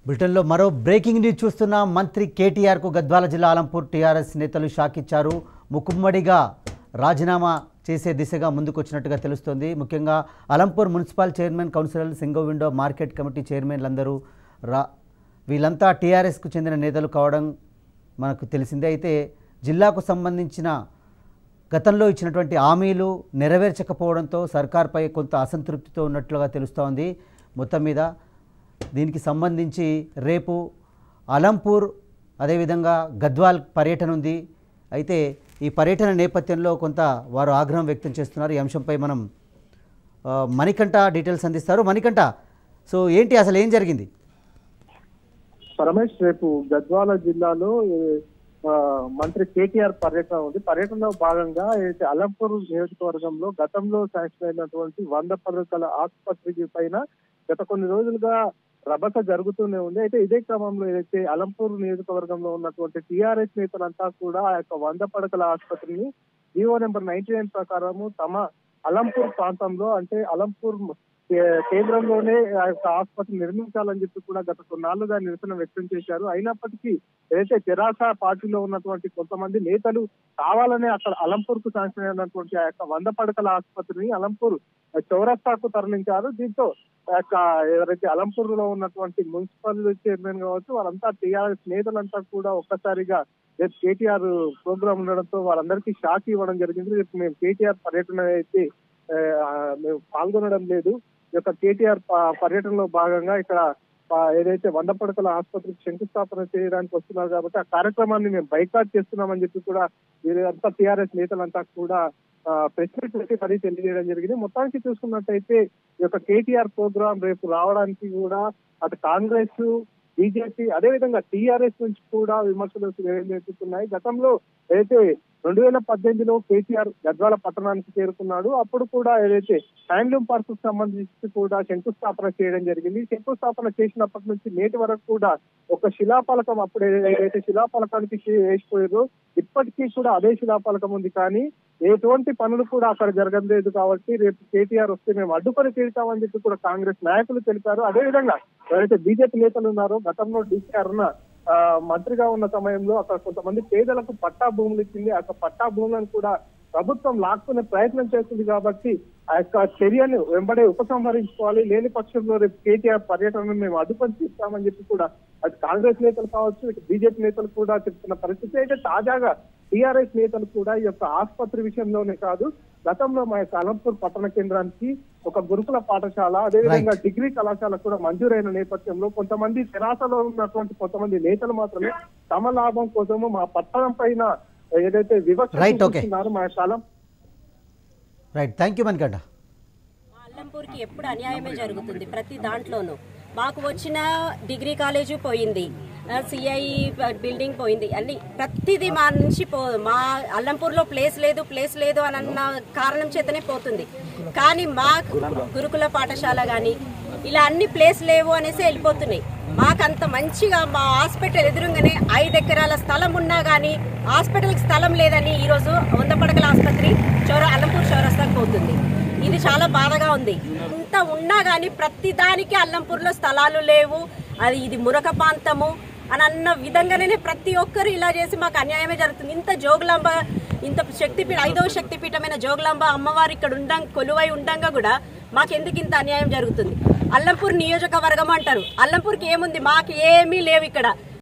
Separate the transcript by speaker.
Speaker 1: బ్రిటన్లో మరో breaking news చూస్తున్న మంత్రి కేటీఆర్కు గద్వాల జిల్లా ఆలంపూర్ టీఆర్ఎస్ నేతలు షాక్ ఇచ్చారు ముకుమ్మడిగా రాజీనామా చేసే దిశగా ముందుకొచ్చినట్టుగా తెలుస్తోంది ముఖ్యంగా అలంపూర్ మున్సిపల్ చైర్మన్ కౌన్సిలర్ సింగో విండో మార్కెట్ కమిటీ చైర్మన్లందరూ రా వీళ్ళంతా టీఆర్ఎస్కు చెందిన నేతలు కావడం మనకు తెలిసిందే అయితే జిల్లాకు సంబంధించిన గతంలో ఇచ్చినటువంటి హామీలు నెరవేర్చకపోవడంతో సర్కార్పై కొంత అసంతృప్తితో ఉన్నట్లుగా తెలుస్తోంది మొత్తం మీద దీనికి సంబంధించి రేపు అలంపూర్ అదేవిధంగా గద్వాల్ పర్యటన ఉంది అయితే ఈ పర్యటన నేపథ్యంలో కొంత వారు ఆగ్రహం వ్యక్తం చేస్తున్నారు ఈ అంశంపై మనం ఆ, మణికంఠ డీటెయిల్స్ అందిస్తారు మణికంఠ సో ఏంటి అసలు ఏం జరిగింది
Speaker 2: రమేష్ రేపు గద్వాల జిల్లాలో ఏ, ఆ, మంత్రి కేటీఆర్ పర్యటన ఉంది పర్యటనలో భాగంగా ఏదైతే అలంపూర్ నియోజకవర్గంలో గతంలో శాంక్షన్ అయినటువంటి వంద పడకల ఆసుపత్రికి పైన గత కొన్ని రోజులుగా రభస జరుగుతూనే ఉంది అయితే ఇదే క్రమంలో ఏదైతే అలంపూర్ నియోజకవర్గంలో ఉన్నటువంటి టీఆర్ఎస్ నేతలంతా కూడా ఆ యొక్క వంద పడకల ఆసుపత్రిని జీవో నెంబర్ నైన్టీ నైన్ ప్రకారము తమ అలంపూర్ ప్రాంతంలో అంటే అలంపూర్ కే- కేంద్రంలోనే ఆ యొక్క ఆసుపత్రి నిర్మించాలని చెప్పి కూడా గత కొన్నాళ్లుగా నిరసన వ్యక్తం చేశారు అయినప్పటికీ ఏదైతే తెరాస పార్టీలో ఉన్నటువంటి కొంతమంది నేతలు కావాలనే అక్కడ అలంపూర్ కు శాంక్షన్ అయినటువంటి ఆ యొక్క వంద పడకల ఆసుపత్రిని అలంపూర్ చౌరస్తాకు తరలించారు దీంతో ఆ యొక్క ఎవరైతే అలంపూర్ లో ఉన్నటువంటి మున్సిపల్ చైర్మన్ కావచ్చు వాళ్ళంతా టీఆర్ఎస్ నేతలంతా కూడా ఒక్కసారిగా రేపు కేటీఆర్ ప్రోగ్రామ్ ఉండడంతో వాళ్ళందరికీ షాక్ ఇవ్వడం జరిగింది రేపు మేము కేటీఆర్ పర్యటన అయితే ఆ, మేము పాల్గొనడం లేదు ఈ యొక్క కేటీఆర్ ప- పర్యటనలో భాగంగా ఇక్కడ ఆ, ఏదైతే వంద పడకల ఆసుపత్రికి శంకుస్థాపన చేయడానికి వస్తున్నారు కాబట్టి ఆ కార్యక్రమాన్ని మేము బైకాట్ చేస్తున్నామని చెప్పి కూడా వీరంతా టీఆర్ఎస్ నేతలంతా కూడా ప్రెస్ మీట్ పెట్టి మరీ తెలియజేయడం జరిగింది మొత్తానికి చూసుకున్నట్టయితే ఈ యొక్క కేటీఆర్ ప్రోగ్రామ్ రేపు రావడానికి కూడా అటు కాంగ్రెస్ బీజేపీ అదేవిధంగా టీఆర్ఎస్ నుంచి కూడా విమర్శలు వెల్లువెత్తుతున్నాయి గతంలో ఏదైతే రెండు వేల పద్దెనిమిదిలో కేసీఆర్ గద్వాల పట్టణానికి చేరుకున్నాడు అప్పుడు కూడా ఏదైతే హ్యాండ్లూమ్ పార్క్ కు సంబంధించి కూడా శంకుస్థాపన చేయడం జరిగింది శంకుస్థాపన చేసినప్పటి నుంచి నేటి వరకు కూడా ఒక శిలాఫలకం అప్పుడు ఏదైతే శిలాఫలకానికి చే- వేసిపోయారో ఇప్పటికీ కూడా అదే శిలాఫలకం ఉంది కానీ ఎటువంటి పనులు కూడా అక్కడ జరగలేదు కాబట్టి రేపు కేటీఆర్ వస్తే మేము అడ్డుకొని తీరుతామని చెప్పి కూడా కాంగ్రెస్ నాయకులు తెలిపారు అదేవిధంగా ఎవరైతే బీజేపీ నేతలు ఉన్నారో గతంలో డీకే అరుణ ఆ, మంత్రిగా ఉన్న సమయంలో అక్కడ కొంతమంది పేదలకు పట్టా భూములు ఇచ్చింది ఆ యొక్క పట్టా భూములను కూడా ప్రభుత్వం లాక్కునే ప్రయత్నం చేస్తుంది కాబట్టి ఆ యొక్క చర్యను వెంబడే ఉపసంహరించుకోవాలి లేని పక్షంలో రేపు కేటీఆర్ పర్యటనను మేము అడ్డుపని తీస్తామని చెప్పి కూడా అటు కాంగ్రెస్ నేతలు కావచ్చు ఇటు బీజేపీ నేతలు కూడా చెప్తున్న పరిస్థితి అయితే తాజాగా టీఆర్ఎస్ నేతలు కూడా ఈ యొక్క ఆసుపత్రి విషయంలోనే కాదు గతంలో మా యొక్క అలంపూర్ పట్టణ కేంద్రానికి ఒక గురుకుల పాఠశాల అదేవిధంగా డిగ్రీ కళాశాల కూడా మంజూరైన నేపథ్యంలో కొంతమంది తెరాసలో ఉన్నటువంటి కొంతమంది నేతలు మాత్రమే తమ లాభం కోసము మా పట్టణం పైన ఏదైతే వివక్ష
Speaker 1: Right, okay.
Speaker 2: చూపిస్తున్నారో మా యొక్క అలం
Speaker 1: రైట్ థ్యాంక్ యూ మణికంఠ
Speaker 3: మా అల్లంపూర్కి ఎప్పుడు అన్యాయమే జరుగుతుంది ప్రతి దాంట్లోనూ మాకు వచ్చిన డిగ్రీ కాలేజీ పోయింది సిఐ బిల్డింగ్ పోయింది అన్ని ప్రతిదీ మా నుంచి పో మా అల్లంపూర్లో ప్లేస్ లేదు ప్లేస్ లేదు అని అన్న కారణం చేతనే పోతుంది కానీ మా గురుకుల పాఠశాల కానీ ఇలా అన్ని ప్లేస్ లేవు అనేసి వెళ్ళిపోతున్నాయి మాకంత మంచిగా మా హాస్పిటల్ ఎదురుగానే ఐదు ఎకరాల స్థలం ఉన్నా కానీ హాస్పిటల్కి స్థలం లేదని ఈరోజు వంద పడకల ఆసుపత్రి చౌర అల్లంపూర్ చౌరస్తాకు పోతుంది ఇది చాలా బాధగా ఉంది ఇంత ఉన్నా కానీ ప్రతి దానికి అల్లంపూర్లో స్థలాలు లేవు అది ఇది మురక ప్రాంతము అని అన్న విధంగానే ప్రతి ఒక్కరు ఇలా చేసి మాకు అన్యాయమే జరుగుతుంది ఇంత జోగులాంబ ఇంత శక్తిపీఠ ఐదవ శక్తిపీఠమైన జోగులాంబ అమ్మవారు ఇక్కడ ఉండం కొలువై ఉండంగా కూడా మాకెందుకు ఇంత అన్యాయం జరుగుతుంది అల్లంపూర్ నియోజకవర్గం అంటారు అల్లంపూర్కి ఏముంది మాకు ఏమీ లేవు ఇక్కడ